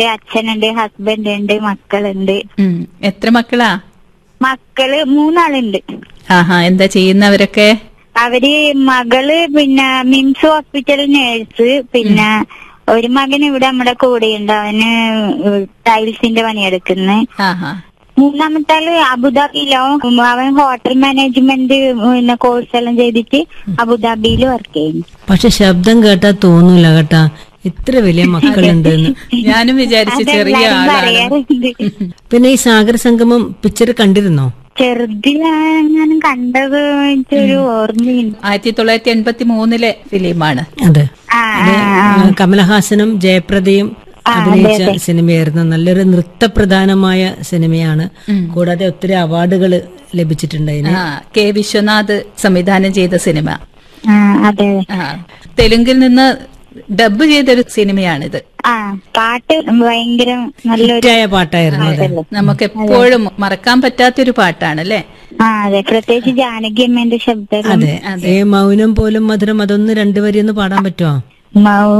അച്ഛനുണ്ട് ഹസ്ബൻഡ് ഉണ്ട് മക്കളുണ്ട് ഉം. എത്ര മക്കളാ മക്കള് മൂന്നാളുണ്ട് ആഹാ എന്താ ചെയ്യുന്നവരൊക്കെ അവര് മകള് പിന്നെ മിംസ് ഹോസ്പിറ്റൽ നേഴ്സ് പിന്നെ ഒരു മകൻ ഇവിടെ നമ്മുടെ കൂടെയുണ്ട് അവന് ടൈൽസിന്റെ പണിയെടുക്കുന്നു ആഹാ മൂന്നാമത്തെ ആള് അബുദാബിയിലോ അവൻ ഹോട്ടൽ മാനേജ്മെന്റ് പിന്നെ കോഴ്സ് എല്ലാം ചെയ്തിട്ട് അബുദാബിയിൽ വർക്ക് ചെയ്യുന്നു പക്ഷെ ശബ്ദം കേട്ടാ തോന്നൂല കേട്ടാ ഇത്ര വലിയ മക്കളുണ്ടെന്ന് ഞാനും വിചാരിച്ചു ചെറിയ അതെല്ലാരും ആളാണ് പറയാറുണ്ട് പിന്നെ ഈ സാഗര സംഗമം പിക്ചർ കണ്ടിരുന്നോ ചെറുതിലെങ്ങാനും കണ്ടത് ഒരു ഓർമ്മയുണ്ട് ആയിരത്തി തൊള്ളായിരത്തി എൺപത്തി മൂന്നിലെ ഫിലിമാണ് അതെ ആ അത് കമലഹാസനും ജയപ്രദയും അഭിനയിച്ച സിനിമയായിരുന്നു നല്ലൊരു നൃത്തപ്രധാനമായ സിനിമയാണ് കൂടാതെ ഒത്തിരി അവാർഡുകൾ ലഭിച്ചിട്ടുണ്ട് അതിന് ആ കെ വിശ്വനാഥ് സംവിധാനം ചെയ്ത സിനിമ ആ അതെ ആ തെലുങ്കിൽ നിന്ന് ഡബ് ചെയ്തൊരു സിനിമയാണിത് ആ പാട്ട് ഭയങ്കര നല്ലൊരു ഹിറ്റായ പാട്ടായിരുന്നു അത് നമുക്ക് എപ്പോഴും മറക്കാൻ പറ്റാത്തൊരു പാട്ടാണല്ലേ ആ അതെ പ്രത്യേകിച്ച് ജാനകി അമ്മേന്റെ ശബ്ദം അതെ ഏ മൗനം പോലും മധുരം അതൊന്ന് രണ്ടുവരി ഒന്ന് പാടാൻ പറ്റുമോ മൗ